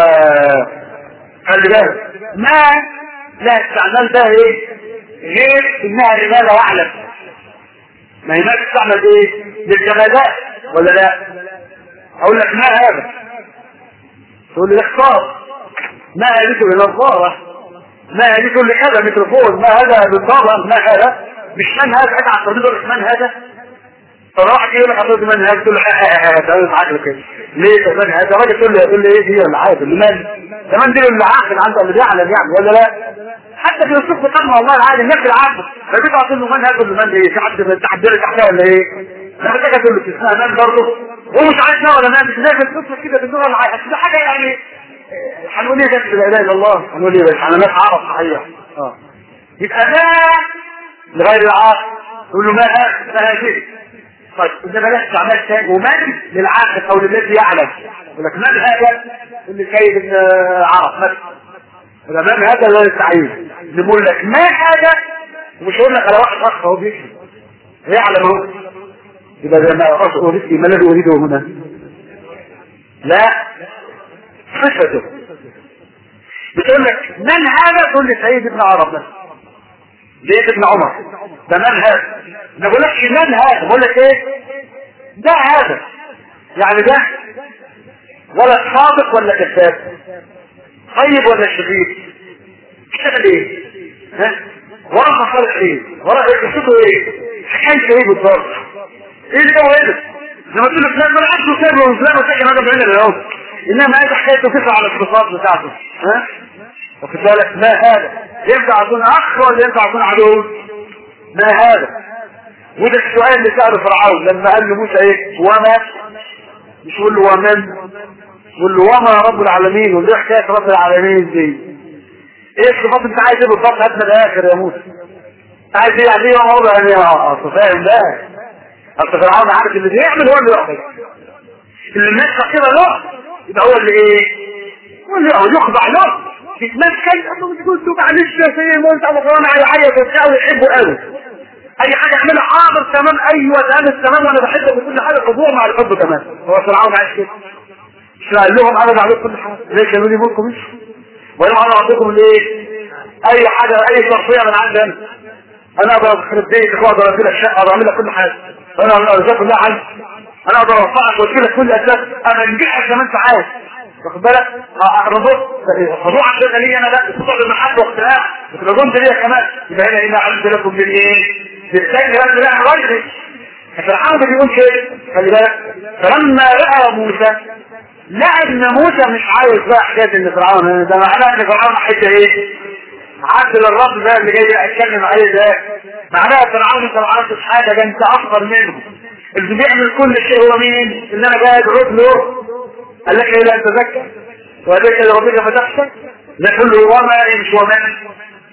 خلي بالك ما لا استعمال ده ايه غير انها رمالة واعلم ما هي ما تستعمل ايه للجمادات ولا لا اقول لك ما هذا تقول لي اختار ما هذه لنظارة ما هذه اللي كذا ميكروفون ما هذا بالطابع ما هذا مش من هذا قاعد على الترابيزه من هذا فراح يقول لك حضرتك من هذا تقول له ده عقل كده ليه ده من هذا راجل تقول له يقول له ايه هي اللي عارف اللي من كمان دي اللي عاقل عنده اللي بيعلم يعني ولا لا حتى في الصف قدم والله العادي الناس العاقل فبيطلع تقول له من هذا اللي من ايه في حد تعبير تحتها ولا ايه لا محتاجه تقول له اسمها من برضه هو مش عارف ولا ما مش لازم تصف كده باللغه العاديه ده حاجه يعني هنقول ايه بس لا اله الا الله هنقول ايه بس انا مش عارف صحيح اه يبقى ما لغير العاقل تقول له ما ما هذه طيب إذا بلاش استعمال تاني ومن للعاقل أو للذي يعلم يقول لك من هذا اللي سيد ابن عرف مثلا إذا من هذا لا التعيين نقول لك ما هذا ومش هقول لك على واحد أخ هو بيكتب يعلم هو يبقى ده ما أريد ما الذي أريده هنا لا صفته بتقول لك من هذا تقول لي سيد ابن عرب مثلا زيد ابن عمر ده من هذا ما بقولكش من هذا بقول لك ايه ده هذا يعني ده ولا صادق ولا كذاب طيب ولا شرير اشتغل ايه ها ورا خسارة ايه ورا قصته ايه حكايته ايه بالظبط ايه اللي هو ايه لما تقول لك لا ما العبد وساب وفلان وساكن هذا بعين العود انما هذا حكايته تسعى على الصفات بتاعته ها واخد بالك ما هذا ينفع يكون اخ ولا ينفع يكون عدو ما هذا وده السؤال اللي سأله فرعون لما قال له موسى ايه وما مش يقول له ومن يقول له وما رب العالمين وليه حكايه رب العالمين دي ايه الصفات انت عايز ايه بالظبط هات من الاخر يا موسى عايز ايه يعني ايه وما يعني اصل فاهم ده اصل فرعون عارف اللي بيعمل هو اللي يعمل اللي الناس كده له يبقى هو اللي ايه هو اللي يخضع له تتمثل انه بتقول له معلش يا سيدي ما انت ابو فرعون على حاجه وبتاع ويحبه قوي اي حاجه اعملها حاضر تمام ايوه تمام تمام وانا بحبك وكل حاجه خذوها مع الحب كمان هو فرعون عايش كده مش قال لهم انا بعمل كل حاجه ليه كانوا لي ملكم مش ويوم انا اعطيكم الايه اي حاجه اي صرفيه من عندي انا انا اقدر اخرب بيتك واقدر ادي لك شقه واقدر اعمل لك كل حاجه انا الارزاق كلها عندي انا اقدر ارفعك وادي لك كل اساس انا انجحك زي ما انت عايز واخد بالك الرضوع الرضوع عندنا ليه انا لا بتقعد المحل واختلاف وتبقى جنت ليا كمان يبقى هنا هنا عند لكم بالايه بالتاني لازم لا راجل فرعون بيقول كده خلي بالك فلما راى موسى لقى ان موسى مش عايز بقى حكايه ان فرعون ده معناه ان فرعون حته ايه عدل الرب ده اللي جاي اتكلم عليه ده معناها فرعون انت ما عرفتش حاجه ده انت افضل منه اللي بيعمل كل شيء هو مين اللي انا قاعد ارد له قال لك ايه لا تذكر وذلك لربك فتخشى لا كله وما مش ومن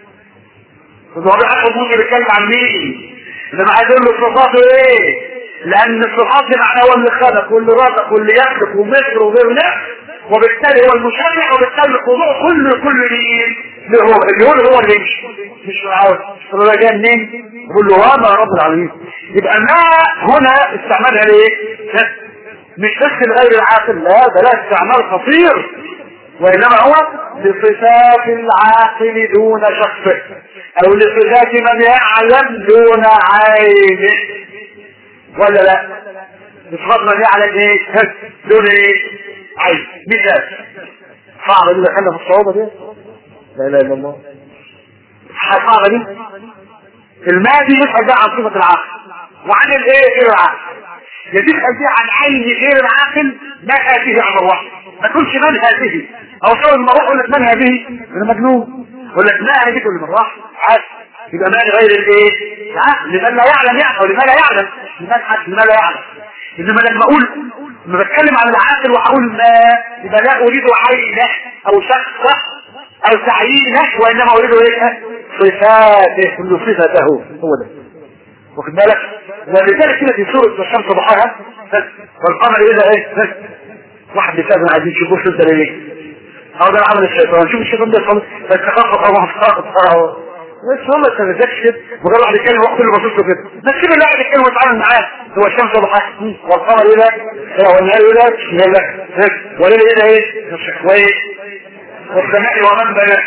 الوضع اخر ممكن بيتكلم عن مين انما عايز اقول له صفاته ايه لان الصفات دي معناه هو اللي خلق واللي رزق واللي يخلق ومصر وغير نفس وبالتالي هو المشرع وبالتالي الخضوع كله كل مين اللي هو اللي هو هو اللي يمشي مش عاوز طب ده جاي منين يقول له وانا رب العالمين يبقى ما هنا استعمالها ليه مش بس الغير العاقل لا ده لا استعمال خطير وإنما هو لصفات العاقل دون شخصه أو لصفات من يعلم دون عينه ولا لا بصفات من يعلم ايه دون ايه عين مثال صعبة دي دخلنا في الصعوبة دي لا اله الا الله صعبة دي الماضي يسأل ده عن صفة العقل وعن الايه غير العقل يديك دي عن عين غير العاقل ما هذه عن الله ما تقولش من هذه او سوى المروح يقول لك من هذه انا مجنون يقول لك ما هذه كل من راح عاد يبقى ما غير الايه العقل لمن لا يعلم يعني او لمن لا يعلم لمن حد لمن لا يعلم انما لما اقول لما بتكلم عن العاقل وهقول ما يبقى لا اريد عينه او شخصه او تعيينه وانما اريد ايه صفاته كل صفته هو ده واخد بالك ولذلك كده في سورة الشمس ضحاها والقمر اذا ايه واحد بيسأل عايزين يشوفوه شو ليه هذا عمل الشيطان شوف الشيطان ده صلى فاستخف الله بس والله انت مزاجش كده مجرد واحد يتكلم وقت اللي باصص له كده بس سيب الواحد يتكلم ويتعامل معاه هو الشمس ضحاها والقمر ايه ده والنهار ايه ده يقول لك وليل ايه ده ايه وايه والسماء ومن بنى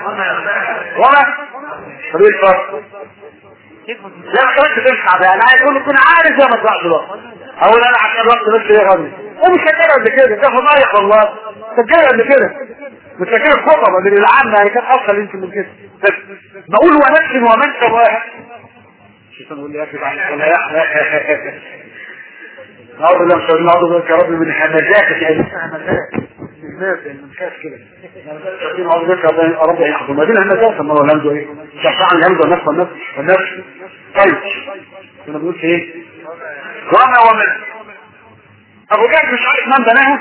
وما طب ايه الفرق لا ما كانش تنفع بقى انا عايز اقول تكون عارف زي ما طلعت بقى اقول انا عشان الوقت بس ايه غني ومش فاكر قبل كده كان فضايح والله فاكر قبل كده مش فاكر الخطبه من العامه يعني كانت افضل يمكن من كده بس بقول ونفس ومن سواها الشيطان يقول لي يا اخي بعد ولا يحيى نعوذ بالله من نعوذ بك يا رب من همزات يعني همزات الناس يعني مش عارف كده نعوذ بك يا رب يحفظ ما دي الهمزات ما هو الهمزه ايه شفاعة الهمزه والنفس والنفس والنفس طيب كنا بنقول ايه وما ومن ابو جهل مش عارف من بناها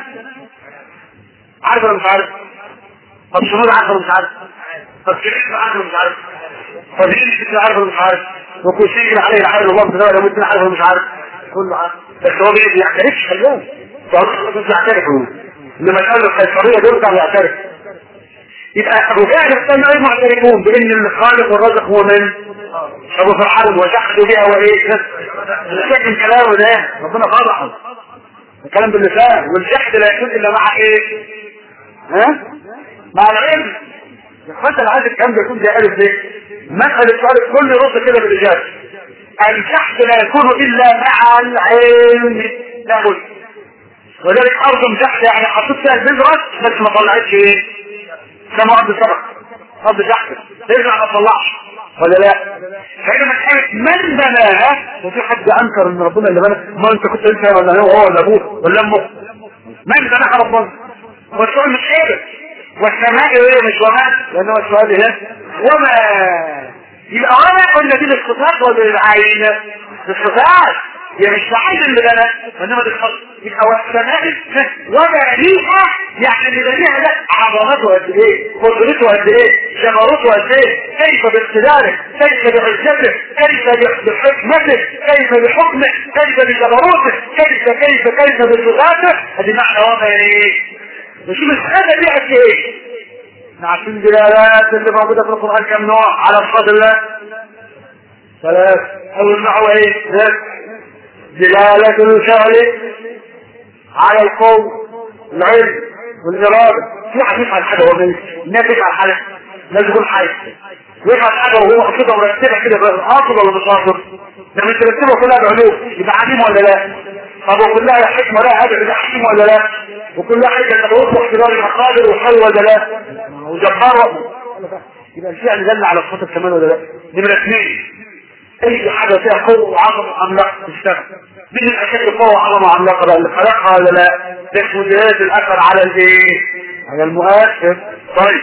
عارف ولا مش عارف طب شنود عارف ولا مش عارف طب كريم عارف ولا مش عارف طب هين عارف ولا مش عارف وكوسي عليه العارف الله بتدور لو انت عارف ولا مش عارف كله عارف بس هو ما بيعترفش خلاه فهو مش يعترف هو لما قال له القيصريه يرجع ويعترف يبقى ابو جهل استنى ايه معترفون بان الخالق والرازق هو من ابو فرعون وجحدوا بها وايه لكن كلامه ده ربنا فضحه الكلام باللسان والجحد لا يكون الا مع ايه ها مع العلم حتى العادة الكلام ده يكون زي الف ليه مسألة سؤال كل رد كده بالاجابه الجحد لا يكون الا مع العلم لا بد ولذلك ارض جحد يعني حطيت فيها البذرة بس ما طلعتش ايه كما ارض سبق ارض جحد ترجع ما تطلعش ولا لا فهنا مسألة من بناها وفي حد انكر ان ربنا اللي بنى ما انت كنت انت ولا هو ولا ابوه ولا امه من بناها ربنا والسؤال مش كده والسماء ايه مش وما لان هو السؤال هنا وما يبقى وما قلنا دي للصفات ولا للعين للصفات هي مش لعين اللي بنى وانما للخلق يبقى والسماء وما ليها يعني اللي بنيها ده عظمته قد ايه قدرته قد ايه جبروته قد ايه كيف باقتداره كيف بعزته كيف بحكمته كيف بحكمه كيف بجبروته كيف كيف كيف بصفاته ادي معنى وما ايه نشوف الحاجه دي قد ايه عارفين الدلالات اللي موجوده في القران كم نوع على صفات الله ثلاث أول نوع إيه؟ دلالة الفعل على القول العلم والإرادة في واحد يفعل حاجة وهو الناس يفعل حاجة لازم يكون حي يفعل حاجة وهو كده مرتبة كده قاصد ولا مش قاصد؟ لما ترتبها كلها بعلوم يبقى عليم ولا لا؟ طب وكلها حكمة لا هذا يبقى حكيم ولا لا؟ وكلها حكمة تتوسط اختبار المقادر وحي ولا لا؟ وجبار يبقى الفعل دل على الخطر كمان ولا لا؟ نمرة اثنين اي حاجة فيها قوة وعظمة عملاق تشتغل مين الاشد قوة وعظمة عملاقة بقى اللي خلقها ولا لا؟ ده اسمه دلالة الاثر على الايه؟ على المؤثر طيب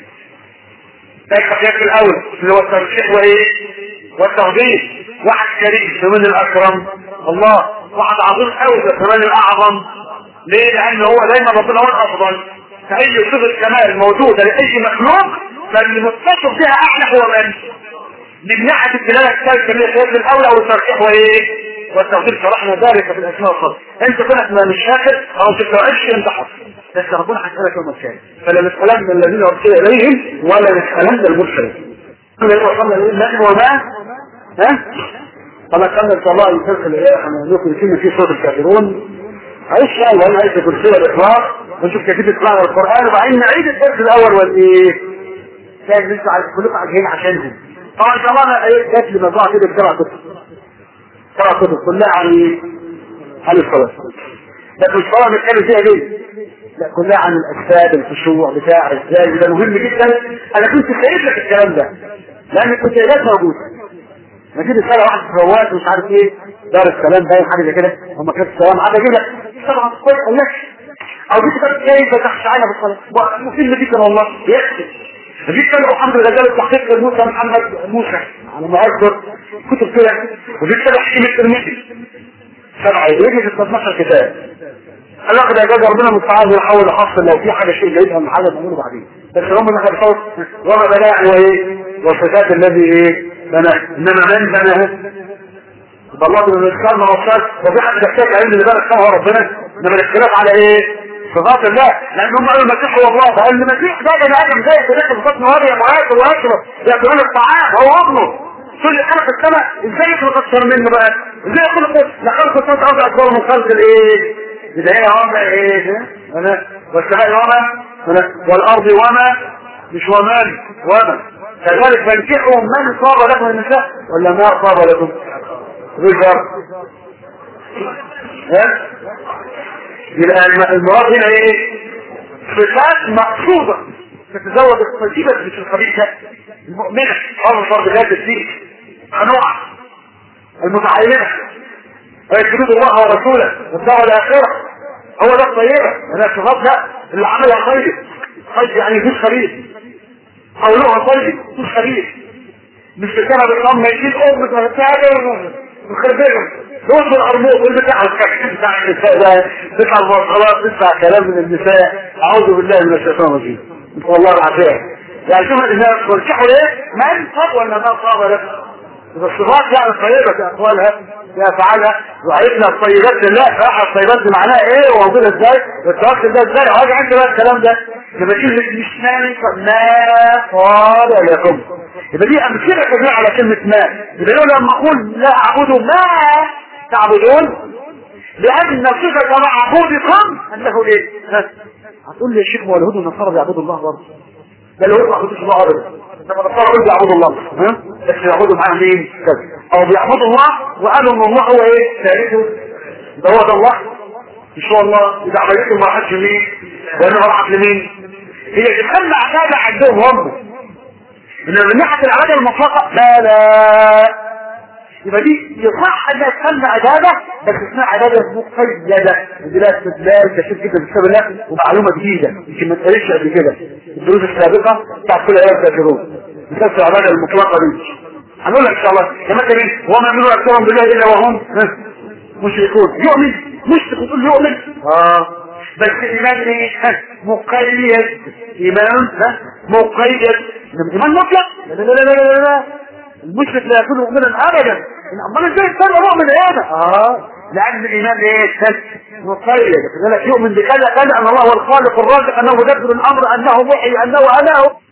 ده التقييد الاول اللي هو الترشيح وايه؟ والتفضيل واحد كريم كمان الاكرم الله واحد عظيم قوي ده كمان الاعظم ليه؟ لان هو دايما ربنا هو الافضل فاي صفه كمال موجوده لاي مخلوق فالمتصف بها اعلى هو من؟ من ناحيه الدلاله الثالثه من الشيء الاولى او الترشيح وايه؟ والتوحيد شرحنا ذلك في الاسماء والصفات انت كنت ما مش فاكر او تستوعبش انت حر بس ربنا هيسالك يوم القيامه فلا نسالن الذين ارسل اليهم ولا نسالن المرسلين كنا وصلنا لله وما ها طبعا كان ان شاء الله الفرق اللي احنا نقول فيه في صوت الكافرون عيش يعني وانا عايز كرسي الاخلاق ونشوف كيفيه اقراء القران وبعدين نعيد الدرس الاول والايه كان لسه كلكم عاجبين عشانهم طبعا ان شاء الله انا ايه جات لي مجموعه كده بسرعه كتب سبع كتب كلها عن عن الصلاه لكن الصلاه بنتكلم فيها ليه؟ لا كلها عن الاجساد الخشوع بتاع ازاي ده مهم جدا انا كنت خايف لك الكلام ده لان كنت ايات موجوده ما جيت رساله واحد في رواد مش عارف ايه دار السلام باين حاجه زي كده هم كانت السلام عاد اجيب لك طبعا كويس قال لك او دي كتاب كيف تخشى عينها بالصلاه مفيد جدا والله يكتب دي كان محمد الغزالي التحقيق لموسى محمد موسى على ما اذكر كتب كده ودي كتاب حكيم الترمذي سبعه يجي في 12 كتاب قال لك ده جاز ربنا المستعان يحاول يحصل لو في حاجه شيء جايبها من حاجه نعمله بعدين بس هم ما كان صوت وما بناء وايه والصفات الذي ايه بنى انما من بنى يبقى الله من الاسلام ما وصلش وفي حد يحتاج علم اللي بنى هو ربنا انما الاختلاف على ايه صفات الله لان هم قالوا المسيح هو الله فقال المسيح ده بني ادم زي كده في بطن مريم وياكل ويشرب ياكلون الطعام هو ابنه كل خلق السماء ازاي يخلق اكثر منه بقى ازاي يخلق لا خلق السماء ارض اكبر من خلق الايه بداية وما ايه انا والسماء وما والارض وما مش ومان وما كذلك فانكحوا من صاب لكم النساء ولا ما صاب لكم رجل ها يبقى المراد هنا ايه صفات مقصودة تتزوج الطيبة مش الخبيثة المؤمنة أول فرض ذات الدين خنوعة المتعلمة ويكتبون الله ورسوله والدار الآخرة هو ده الطيبة أنا الصفات لا اللي عملها خير خير يعني مفيش خبيث قولها طيب مفيش خبيث مش بسبب الأمر يشيل أمك وتعالى وخربهم دول الأرموط والبتاع والكشف بتاع النساء ده تسعى المواصلات تسعى كلام من النساء أعوذ بالله من الشيطان الرجيم والله العافية يعني شوف الإنسان ترشحوا ليه من صاب ولا ما صاب لك الصفات يعني طيبة في أقوالها في أفعالها وعرفنا الطيبات لله فأحد الطيبات دي معناها إيه وموجودة إزاي والتوكل ده إزاي وهاجي عندي بقى الكلام ده يبقى كلمة مش مالك ما صار لكم يبقى دي أمثلة كبيرة على كلمة ما يبقى لو لما أقول لا أعبد ما تعبدون لأن صفة معبودكم أنه إيه؟ هتقول لي يا شيخ ما اليهود والنصارى بيعبدوا الله برضه ده اليهود ما بيعبدوش الله أبدا لما النصارى يقولوا بيعبدوا الله ها؟ بس بيعبدوا معاه مين؟ كذا أو بيعبدوا الله وقالوا إن الله هو إيه؟ ثالثه ده هو ده الله مش هو الله إذا عملته ما راحتش لمين؟ وإنه راحت لمين؟ هي تتخلى عبادة عندهم هم إنما من ناحية العبادة المطلقة لا لا يبقى دي يصح انها تسمى عبادة بس اسمها عبادة مقيدة ودي لا استدلال كثير جدا بسبب الله ومعلومة جديدة يمكن ما تقالش قبل كده الدروس السابقة بتاعت كل ايام الكافرون مثال العبادة المطلقة دي هنقول لك ان شاء الله كما كان وما من اكثرهم بالله الا وهم مشركون يؤمن مشرك تقول يؤمن اه بس الايمان ايه مقيد ايمان ها مقيد ايمان مطلق لا لا لا لا لا, لا. المشرك لا يكون مؤمنا ابدا امال ازاي يصير مؤمن هذا اه لان الايمان ايه مقيد لك يؤمن بكذا كذا ان الله هو الخالق الرازق انه مدبر الامر انه محيي انه اله